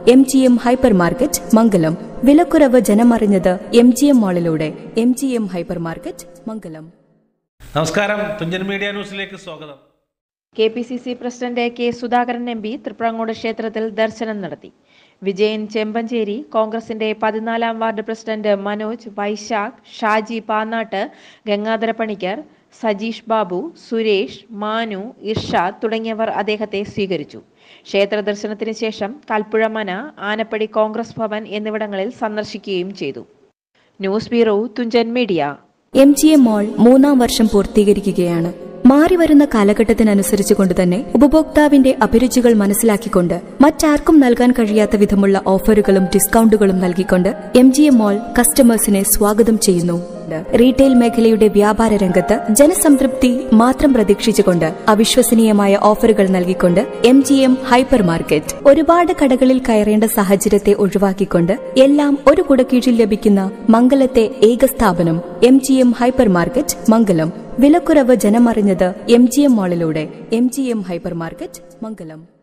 M G M hypermarket Mangalam വിലക്കുറവ് ജനമറിഞ്ഞത് M G M മാളിലൂടെ M G M hypermarket Mangalam നമസ്കാരം Thunchan media ന്യൂസിലേക്ക് സ്വാഗതം K P C C president K Sudhakaran M P Thriprangode ക്ഷേത്രത്തിൽ ദർശനം നടത്തി വിജയൻ ചെമ്പഞ്ചേരി കോൺഗ്രസിന്റെ പതിനാലാം വാർഡ് പ്രസിഡന്റ് മനോജ് വൈശാഖ് ഷാജി പാന്നാട്ട് ഗംഗാധര പണിക്കർ സജീഷ് ബാബു സുരേഷ് മാനു ഇർഷാദ് തുടങ്ങിയവർ അദ്ദേഹത്തെ സ്വീകരിച്ചു ക്ഷേത്ര ദർശനത്തിന് ശേഷം കൽപ്പുഴ മന ആനപ്പടി കോൺഗ്രസ് ഭവൻ എന്നിവിടങ്ങളിൽ സന്ദർശിക്കുകയും ചെയ്തു news bureau Thunchan media M G M mall മൂന്നാം വർഷം പൂർത്തീകരിക്കുകയാണ് മാറിവരുന്ന കാലഘട്ടത്തിനനുസരിച്ച് കൊണ്ടുതന്നെ ഉപഭോക്താവിന്റെ അഭിരുചികൾ മനസ്സിലാക്കിക്കൊണ്ട് മറ്റാർക്കും നൽകാൻ കഴിയാത്ത വിധമുള്ള ഓഫറുകളും ഡിസ്കൗണ്ടുകളും നൽകിക്കൊണ്ട് എം ജി എം മാൾ കസ്റ്റമേഴ്സിനെ സ്വാഗതം ചെയ്യുന്നു റീറ്റെയിൽ മേഖലയുടെ വ്യാപാര രംഗത്ത് ജനസംതൃപ്തി മാത്രം പ്രതീക്ഷിച്ചുകൊണ്ട് അവിശ്വസനീയമായ ഓഫറുകൾ നൽകിക്കൊണ്ട് M G M hypermarket ഒരുപാട് കടകളിൽ കയറേണ്ട സാഹചര്യത്തെ ഒഴിവാക്കിക്കൊണ്ട് എല്ലാം ഒരു കുടക്കീഴിൽ ലഭിക്കുന്ന മംഗലത്തെ ഏക സ്ഥാപനം M G M hypermarket Mangalam വിലക്കുറവ് ജനമറിഞ്ഞത് എം ജി എം മാളിലൂടെ M G M hypermarket മംഗലം